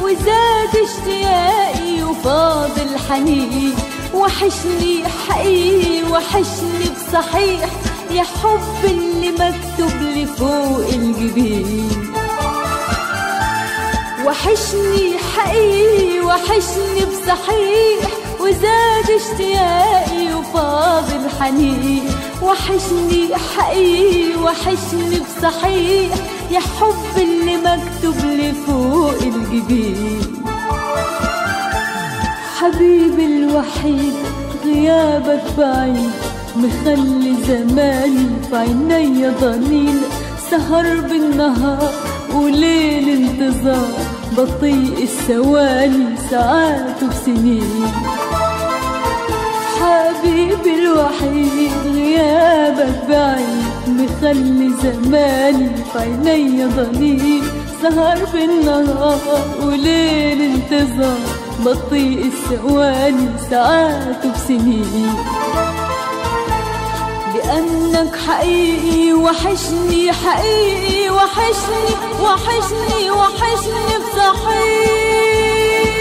وزاد اشتياقي وفاض الحنين وحشني حقيقي وحشني بصحيح يا حب اللي مكتوب لي فوق الجبين وحشني حقيقي وحشني بصحيح وزاد اشتياقي وفاض الحنين وحشني حقيقي وحشني بصحيح يا حب اللي مكتوب لي فوق الجبين حبيبي الوحيد غيابك بعيد مخلي زماني في عيني ضنين سهر بالنهار وليل انتظار بطيء الثواني ساعات وسنين حبيبي الوحيد غيابك بعيد مخلي زماني في عيني ضنين سهر بالنهار وليل انتظار بطيء الثواني ساعات وسنين لأنك حقيقي وحشني حقيقي وحشني وحشني وحشني بصحيح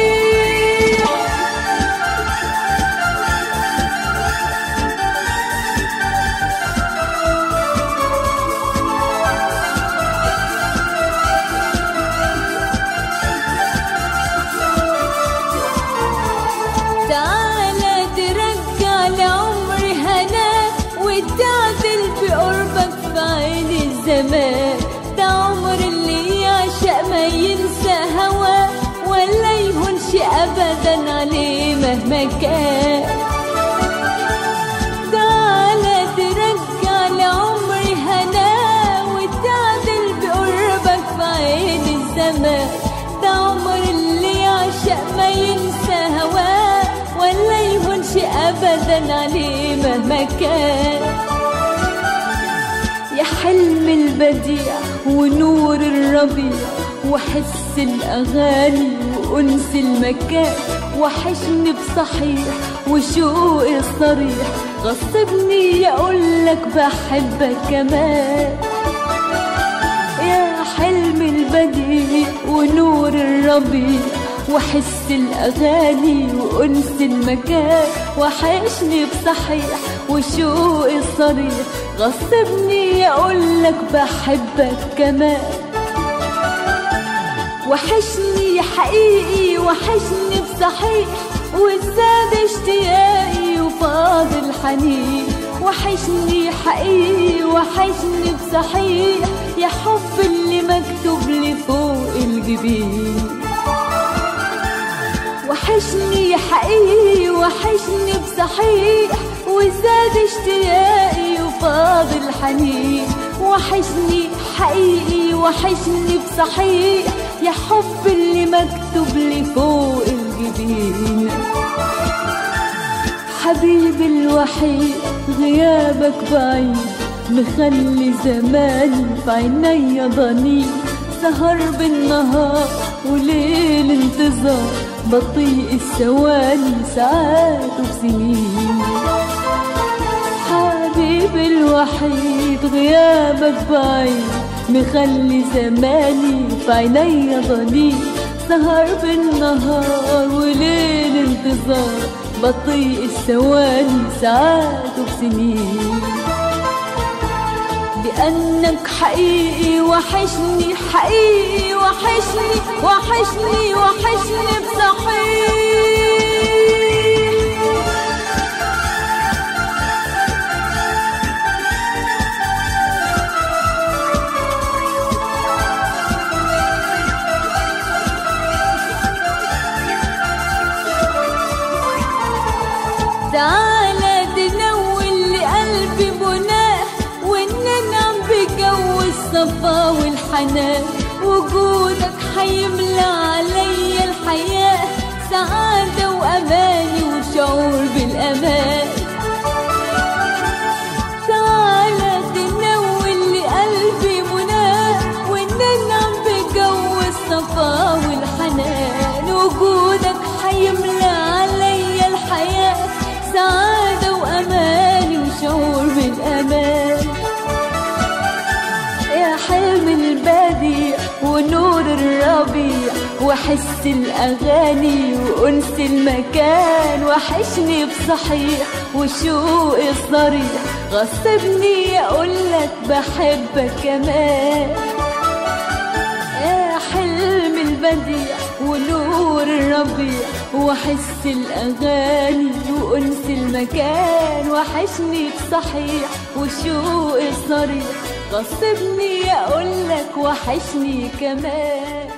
تعالى ترجع لعمري هنا وتعدل بقربك في عين الزمان ده عمر اللي يعشق ما ينسى هواه ولا يهونش ابدا عليه مهما كان تعالى ترجع لعمري هنا وتعدل بقربك في عين الزمان ده عمر اللي يعشق ما ينسى هواه ولا يهونش ابدا عليه مهما كان يا حلم البديع ونور الربيع وحس الاغاني وانس المكان وحشني بصحيح وشوقي الصريح غصبني اقولك بحبك كمان يا حلم البديع ونور الربيع وحس الأغاني وأنس المكان وحشني بصحيح وشوقي الصريح غصبني أقولك بحبك كمان وحشني حقيقي وحشني بصحيح وزاد اشتياقي وفاض الحنين وحشني حقيقي وحشني بصحيح يا حب اللي مكتوب لي فوق الجبين وحشني حقيقي وحشني بصحيح وزاد اشتياقي وفاض الحنين وحشني حقيقي وحشني بصحيح يا حب اللي مكتوب لي فوق الجبين حبيبي الوحيد غيابك بعيد مخلي زماني في عيني ضنين سهر بالنهار وليل انتظار بطيء الثواني ساعات وسنين حبيبي الوحيد غيابك بعيد مخلي زماني في عيني ضنين سهر بالنهار وليل انتظار بطيء الثواني ساعات وسنين لأنك حقيقي وحشني حقيقي وحشني وحشني وحشني بصحيح تعالى تنول لقلبي مناه وننعم بجو الصفا والحنان وجودك حيملى عليا الحياة سعادة وأماني وشعور بالأمان تعالى تنول لقلبي مناه وننعم بجو الصفا والحنان وجودك حيملى عليا الحياة سعادة وأماني وشعور بالأمان يا حلم البديع ونور الربيع وحس الأغاني وأنس المكان وحشني بصحيح وشوقي الصريح غصبني أقولك بحبك كمان يا حلم البديع ونور الربيع وحس الأغاني وأنس المكان وحشني بصحيح وشوقي الصريح غصبني أقولك وحشني كمان